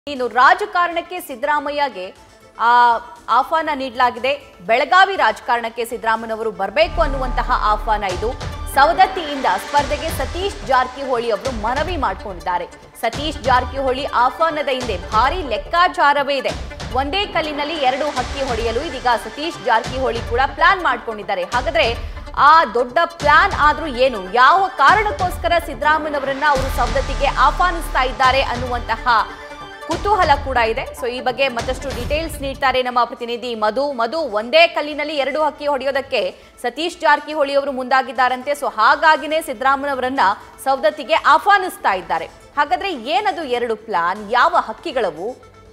ಇನ್ನು ರಾಜಕಾರಣಕ್ಕೆ ಸಿದ್ದರಾಮಯ್ಯಗೆ ಆ ಆಹ್ವಾನ ನೀಡಲಾಗಿದೆ ಬೆಳಗಾವಿ ರಾಜಕಾರಣಕ್ಕೆ ಸಿದ್ದರಾಮಯ್ಯನವರು ಬರಬೇಕು ಅನ್ನುವಂತಹ ಆಹ್ವಾನ ಇದು ಸವದತ್ತಿಯಿಂದ ಸ್ಪರ್ಧೆಗೆ ಸತೀಶ್ ಜಾರಕಿಹೊಳಿ ಅವರು ಮನವಿ ಮಾಡಿಕೊಂಡಿದ್ದಾರೆ ಸತೀಶ್ ಜಾರಕಿಹೊಳಿ ಆಹ್ವಾನದ ಹಿಂದೆ ಭಾರಿ ಲೆಕ್ಕಾಚಾರವೇ ಇದೆ ಒಂದೇ ಕಲ್ಲಿನಲ್ಲಿ ಎರಡು ಹಕ್ಕಿ ಹೊಡೆಯಲು ಇದೀಗ ಸತೀಶ್ ಜಾರಕಿಹೊಳಿ ಕೂಡ ಪ್ಲಾನ್ ಮಾಡ್ಕೊಂಡಿದ್ದಾರೆ ಹಾಗಾದ್ರೆ ಆ ದೊಡ್ಡ ಪ್ಲಾನ್ ಆದ್ರೂ ಏನು ಯಾವ ಕಾರಣಕ್ಕೋಸ್ಕರ ಸಿದ್ದರಾಮಯ್ಯನವರನ್ನ ಅವರು ಸವದತ್ತಿಗೆ ಆಹ್ವಾನಿಸ್ತಾ ಇದ್ದಾರೆ ಅನ್ನುವಂತಹ ಕುತೂಹಲ ಕೂಡ ಇದೆ ಸೊ ಈ ಬಗ್ಗೆ ಮತ್ತಷ್ಟು ಡೀಟೇಲ್ಸ್ ನೀಡ್ತಾರೆ ನಮ್ಮ ಪ್ರತಿನಿಧಿ ಮಧು ಮಧು ಒಂದೇ ಕಲ್ಲಿನಲ್ಲಿ ಎರಡು ಹಕ್ಕಿ ಹೊಡೆಯೋದಕ್ಕೆ ಸತೀಶ್ ಜಾರಕಿಹೊಳಿ ಅವರು ಮುಂದಾಗಿದ್ದಾರಂತೆ ಸೊ ಹಾಗಾಗಿನೇ ಸಿದ್ದರಾಮಯ್ಯನವರನ್ನ ಸವದತ್ತಿಗೆ ಆಹ್ವಾನಿಸ್ತಾ ಇದ್ದಾರೆ ಹಾಗಾದ್ರೆ ಏನದು ಎರಡು ಪ್ಲಾನ್ ಯಾವ ಹಕ್ಕಿಗಳವು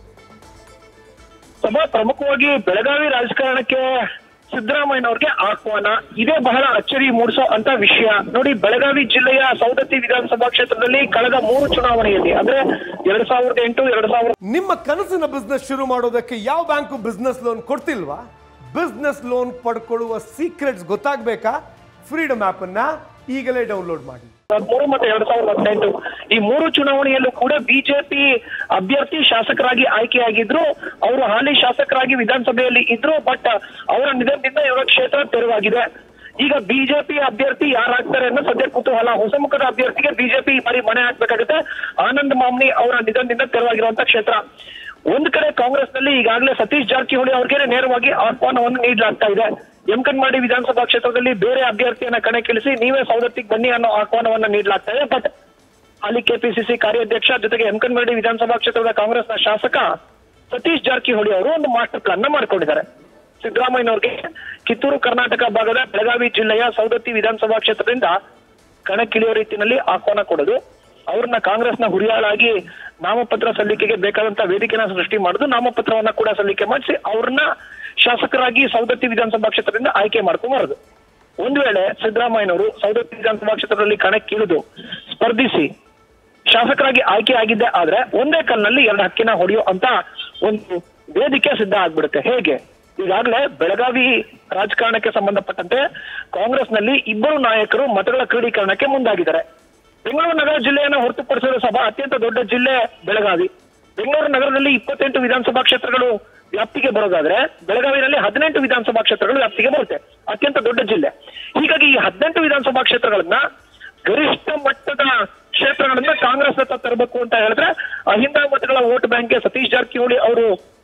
ಸಭಾ ಪ್ರಮುಖವಾಗಿ ಬೆಳಗಾವಿ ರಾಜಕಾರಣಕ್ಕೆ ಸಿದ್ದರಾಮಯ್ಯನವ್ರಿಗೆ ಆಹ್ವಾನ ಇದೇ ಬಹಳ ಅಚ್ಚರಿ ಮೂಡಿಸೋ ಅಂತ ವಿಷಯ ನೋಡಿ ಬೆಳಗಾವಿ ಜಿಲ್ಲೆಯ ಸೌದತ್ತಿ ವಿಧಾನಸಭಾ ಕ್ಷೇತ್ರದಲ್ಲಿ ಕಳೆದ ಮೂರು ಚುನಾವಣೆಯಲ್ಲಿ ಅಂದ್ರೆ ಎರಡ್ ಸಾವಿರದ ಎಂಟು ಎರಡ್ ಸಾವಿರದ ನಿಮ್ಮ ಕನಸಿನ ಬಿಸ್ನೆಸ್ ಶುರು ಮಾಡೋದಕ್ಕೆ ಯಾವ ಬ್ಯಾಂಕು ಬಿಸ್ನೆಸ್ ಲೋನ್ ಕೊಡ್ತಿಲ್ವಾ ಬಿಸ್ನೆಸ್ ಲೋನ್ ಪಡ್ಕೊಳ್ಳುವ ಸೀಕ್ರೆಟ್ಸ್ ಗೊತ್ತಾಗಬೇಕಾ ಫ್ರೀಡಮ್ ಅನ್ನ ಈಗಲೇ ಡೌನ್ಲೋಡ್ ಮಾಡಿ ಮೂರು ಮತ್ತೆ ಎರಡ್ ಸಾವಿರದ ಹದಿನೆಂಟು ಈ ಮೂರು ಚುನಾವಣೆಯಲ್ಲೂ ಕೂಡ ಬಿಜೆಪಿ ಅಭ್ಯರ್ಥಿ ಶಾಸಕರಾಗಿ ಆಯ್ಕೆಯಾಗಿದ್ರು ಅವರು ಹಾಲಿ ಶಾಸಕರಾಗಿ ವಿಧಾನಸಭೆಯಲ್ಲಿ ಇದ್ರು ಬಟ್ ಅವರ ನಿಧನದಿಂದ ಇವರ ಕ್ಷೇತ್ರ ತೆರವಾಗಿದೆ ಈಗ ಬಿಜೆಪಿ ಅಭ್ಯರ್ಥಿ ಯಾರಾಗ್ತಾರೆ ಅನ್ನೋ ಸದ್ಯ ಕುತೂಹಲ ಹೊಸ ಮುಖದ ಅಭ್ಯರ್ಥಿಗೆ ಬಿಜೆಪಿ ಈ ಬಾರಿ ಮನೆ ಹಾಕ್ಬೇಕಾಗುತ್ತೆ ಆನಂದ್ ಮಾಮ್ನಿ ಅವರ ನಿಧನದಿಂದ ತೆರವಾಗಿರುವಂತ ಕ್ಷೇತ್ರ ಒಂದ್ ಕಡೆ ಕಾಂಗ್ರೆಸ್ನಲ್ಲಿ ಈಗಾಗಲೇ ಸತೀಶ್ ಜಾರಕಿಹೊಳಿ ಅವ್ರಿಗೆ ನೇರವಾಗಿ ಆಹ್ವಾನವನ್ನು ನೀಡಲಾಗ್ತಾ ಇದೆ ಯಮಕನ್ಮಾಡಿ ವಿಧಾನಸಭಾ ಕ್ಷೇತ್ರದಲ್ಲಿ ಬೇರೆ ಅಭ್ಯರ್ಥಿಯನ್ನ ಕಣಕ್ಕಿಳಿಸಿ ನೀವೇ ಸೌದತ್ತಿಗೆ ಬನ್ನಿ ಅನ್ನೋ ಆಹ್ವಾನವನ್ನ ನೀಡಲಾಗ್ತಾ ಇದೆ ಬಟ್ ಹಾಲಿ ಕೆಪಿಸಿಸಿ ಕಾರ್ಯಾಧ್ಯಕ್ಷ ಜೊತೆಗೆ ಯಮಕನ್ಮರಡಿ ವಿಧಾನಸಭಾ ಕ್ಷೇತ್ರದ ಕಾಂಗ್ರೆಸ್ನ ಶಾಸಕ ಸತೀಶ್ ಜಾರಕಿಹೊಳಿ ಅವರು ಒಂದು ಮಾಸ್ಟರ್ ಪ್ಲಾನ್ ನ ಮಾಡ್ಕೊಂಡಿದ್ದಾರೆ ಸಿದ್ದರಾಮಯ್ಯನವ್ರಿಗೆ ಕಿತ್ತೂರು ಕರ್ನಾಟಕ ಭಾಗದ ಬೆಳಗಾವಿ ಜಿಲ್ಲೆಯ ಸೌದತ್ತಿ ವಿಧಾನಸಭಾ ಕ್ಷೇತ್ರದಿಂದ ಕಣಕ್ಕಿಳಿಯೋ ರೀತಿಯಲ್ಲಿ ಆಹ್ವಾನ ಕೊಡೋದು ಅವ್ರನ್ನ ಕಾಂಗ್ರೆಸ್ನ ಹುರಿಯಾಳಾಗಿ ನಾಮಪತ್ರ ಸಲ್ಲಿಕೆಗೆ ಬೇಕಾದಂತ ವೇದಿಕೆನ ಸೃಷ್ಟಿ ಮಾಡುದು ನಾಮಪತ್ರವನ್ನ ಕೂಡ ಸಲ್ಲಿಕೆ ಮಾಡಿಸಿ ಅವ್ರನ್ನ ಶಾಸಕರಾಗಿ ಸೌದತ್ತಿ ವಿಧಾನಸಭಾ ಕ್ಷೇತ್ರದಿಂದ ಆಯ್ಕೆ ಮಾಡ್ಕೊಂಡ್ ಬರೋದು ಒಂದ್ ವೇಳೆ ಸಿದ್ದರಾಮಯ್ಯನವರು ಸೌದತ್ತಿ ವಿಧಾನಸಭಾ ಕ್ಷೇತ್ರದಲ್ಲಿ ಕಣಕ್ಕಿಳಿದು ಸ್ಪರ್ಧಿಸಿ ಶಾಸಕರಾಗಿ ಆಯ್ಕೆ ಆಗಿದ್ದೆ ಆದ್ರೆ ಒಂದೇ ಕಲ್ನಲ್ಲಿ ಎರಡು ಹಕ್ಕಿನ ಹೊಡೆಯೋ ಅಂತ ಒಂದು ವೇದಿಕೆ ಸಿದ್ಧ ಆಗ್ಬಿಡುತ್ತೆ ಹೇಗೆ ಈಗಾಗಲೇ ಬೆಳಗಾವಿ ರಾಜಕಾರಣಕ್ಕೆ ಸಂಬಂಧಪಟ್ಟಂತೆ ಕಾಂಗ್ರೆಸ್ನಲ್ಲಿ ಇಬ್ಬರು ನಾಯಕರು ಮತಗಳ ಕ್ರೋಢೀಕರಣಕ್ಕೆ ಮುಂದಾಗಿದ್ದಾರೆ ಬೆಂಗಳೂರು ನಗರ ಜಿಲ್ಲೆಯನ್ನು ಹೊರತುಪಡಿಸಿದ ಸಭಾ ಅತ್ಯಂತ ದೊಡ್ಡ ಜಿಲ್ಲೆ ಬೆಳಗಾವಿ ಬೆಂಗಳೂರು ನಗರದಲ್ಲಿ ಇಪ್ಪತ್ತೆಂಟು ವಿಧಾನಸಭಾ ಕ್ಷೇತ್ರಗಳು ವ್ಯಾಪ್ತಿಗೆ ಬರೋದಾದ್ರೆ ಬೆಳಗಾವಿನಲ್ಲಿ ಹದಿನೆಂಟು ವಿಧಾನಸಭಾ ಕ್ಷೇತ್ರಗಳು ವ್ಯಾಪ್ತಿಗೆ ಬರುತ್ತೆ ಅತ್ಯಂತ ದೊಡ್ಡ ಜಿಲ್ಲೆ ಹೀಗಾಗಿ ಈ ಹದಿನೆಂಟು ವಿಧಾನಸಭಾ ಕ್ಷೇತ್ರಗಳನ್ನ ಗರಿಷ್ಠ ಮಟ್ಟದ ಕ್ಷೇತ್ರಗಳನ್ನ ಕಾಂಗ್ರೆಸ್ ಹತ್ತ ತರಬೇಕು ಅಂತ ಹೇಳಿದ್ರೆ ಅಹಿಂದ ಮತಗಳ ವೋಟ್ ಬ್ಯಾಂಕ್ಗೆ ಸತೀಶ್ ಜಾರಕಿಹೊಳಿ ಅವರು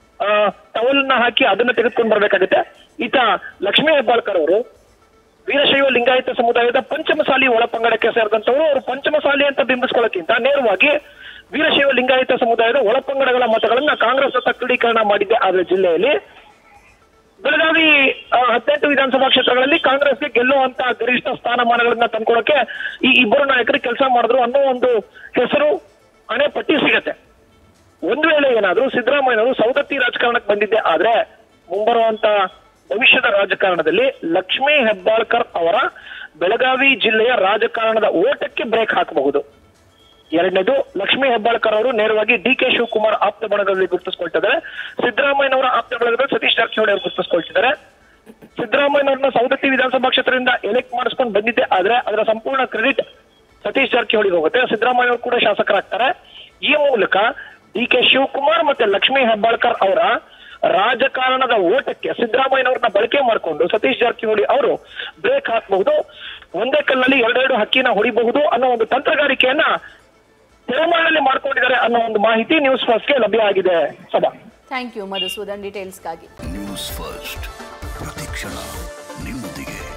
ಟವಲ್ನ ಹಾಕಿ ಅದನ್ನ ತೆಗೆದುಕೊಂಡು ಬರ್ಬೇಕಾಗುತ್ತೆ ಈತ ಲಕ್ಷ್ಮೀ ಹೆಬ್ಬಾಳ್ಕರ್ ಅವರು ವೀರಶೈವ ಲಿಂಗಾಯತ ಸಮುದಾಯದ ಪಂಚಮಸಾಲಿ ಒಳಪಂಗಡಕ್ಕೆ ಸೇರಿದಂತವರು ಅವರು ಪಂಚಮಸಾಲಿ ಅಂತ ಬಿಂಬಿಸ್ಕೊಳ್ಳೋಕ್ಕಿಂತ ನೇರವಾಗಿ ವೀರಶೈವ ಲಿಂಗಾಯತ ಸಮುದಾಯದ ಒಳಪಂಗಡಗಳ ಮತಗಳನ್ನ ಕಾಂಗ್ರೆಸ್ ಹತ್ತ ಕ್ರೋಢೀಕರಣ ಮಾಡಿದ್ದೆ ಆದ್ರೆ ಜಿಲ್ಲೆಯಲ್ಲಿ ಬೆಳಗಾವಿ ಆ, ಹದಿನೆಂಟು ವಿಧಾನಸಭಾ ಕ್ಷೇತ್ರಗಳಲ್ಲಿ ಕಾಂಗ್ರೆಸ್ಗೆ ಗೆಲ್ಲುವಂತ ಗರಿಷ್ಠ ಸ್ಥಾನಮಾನಗಳನ್ನ ತಂದ್ಕೊಳಕ್ಕೆ ಈ ಇಬ್ಬರು ನಾಯಕರು ಕೆಲಸ ಮಾಡಿದ್ರು ಅನ್ನೋ ಒಂದು ಹೆಸರು ಹಣೆ ಪಟ್ಟಿ ಸಿಗತ್ತೆ ಒಂದ್ ವೇಳೆ ಏನಾದ್ರೂ ಸಿದ್ದರಾಮಯ್ಯನವರು ಸೌದತ್ತಿ ರಾಜಕಾರಣಕ್ಕೆ ಬಂದಿದ್ದೆ ಆದ್ರೆ ಮುಂಬರುವಂತ ಭವಿಷ್ಯದ ರಾಜಕಾರಣದಲ್ಲಿ ಲಕ್ಷ್ಮೀ ಹೆಬ್ಬಾಳ್ಕರ್ ಅವರ ಬೆಳಗಾವಿ ಜಿಲ್ಲೆಯ ರಾಜಕಾರಣದ ಓಟಕ್ಕೆ ಬ್ರೇಕ್ ಹಾಕಬಹುದು ಎರಡನೇದು ಲಕ್ಷ್ಮೀ ಹೆಬ್ಬಾಳ್ಕರ್ ಅವರು ನೇರವಾಗಿ ಡಿ ಕೆ ಶಿವಕುಮಾರ್ ಆಪ್ತ ಬಣದಲ್ಲಿ ಗುರುತಿಸ್ಕೊಳ್ತಿದ್ದಾರೆ ಸಿದ್ದರಾಮಯ್ಯನವರ ಆಪ್ತ ಬಣದಲ್ಲಿ ಸತೀಶ್ ಜಾರಕಿಹೊಳಿ ಅವರು ಗುರುತಿಸ್ಕೊಳ್ತಿದ್ದಾರೆ ಸಿದ್ದರಾಮಯ್ಯನವ್ರನ್ನ ಸೌದತ್ತಿ ವಿಧಾನಸಭಾ ಕ್ಷೇತ್ರದಿಂದ ಎಲೆಕ್ಟ್ ಮಾಡಿಸ್ಕೊಂಡು ಬಂದಿದ್ದೆ ಆದ್ರೆ ಅದರ ಸಂಪೂರ್ಣ ಕ್ರೆಡಿಟ್ ಸತೀಶ್ ಜಾರಕಿಹೊಳಿ ಹೋಗುತ್ತೆ ಸಿದ್ದರಾಮಯ್ಯ ಕೂಡ ಶಾಸಕರಾಗ್ತಾರೆ ಈ ಮೂಲಕ ಡಿ ಕೆ ಶಿವಕುಮಾರ್ ಮತ್ತೆ ಲಕ್ಷ್ಮೀ ಹೆಬ್ಬಾಳ್ಕರ್ ಅವರ ರಾಜಕಾರಣದ ಓಟಕ್ಕೆ ಸಿದ್ದರಾಮಯ್ಯನವ್ರನ್ನ ಬಳಕೆ ಮಾಡಿಕೊಂಡು ಸತೀಶ್ ಜಾರಕಿಹೊಳಿ ಅವರು ಬ್ರೇಕ್ ಹಾಕಬಹುದು ಒಂದೇ ಕಲ್ಲಲ್ಲಿ ಎರಡೆರಡು ಹಕ್ಕಿನ ಹೊಡಿಬಹುದು ಅನ್ನೋ ಒಂದು ತಂತ್ರಗಾರಿಕೆಯನ್ನ ತೆರೆಮರೆಯಲ್ಲಿ ಮಾಡ್ಕೊಂಡಿದ್ದಾರೆ ಅನ್ನೋ ಒಂದು ಮಾಹಿತಿ ನ್ಯೂಸ್ ಫಸ್ಟ್ಗೆ ಲಭ್ಯ ಆಗಿದೆ ಸಭಾ ಥ್ಯಾಂಕ್ ಯು ಮಧುಸೂದನ್ ಡೀಟೇಲ್ಸ್ಗಾಗಿ ನ್ಯೂಸ್ ಫಸ್ಟ್ ಪ್ರತಿಕ್ಷಣ ನಿಮ್ಮೊಂದಿಗೆ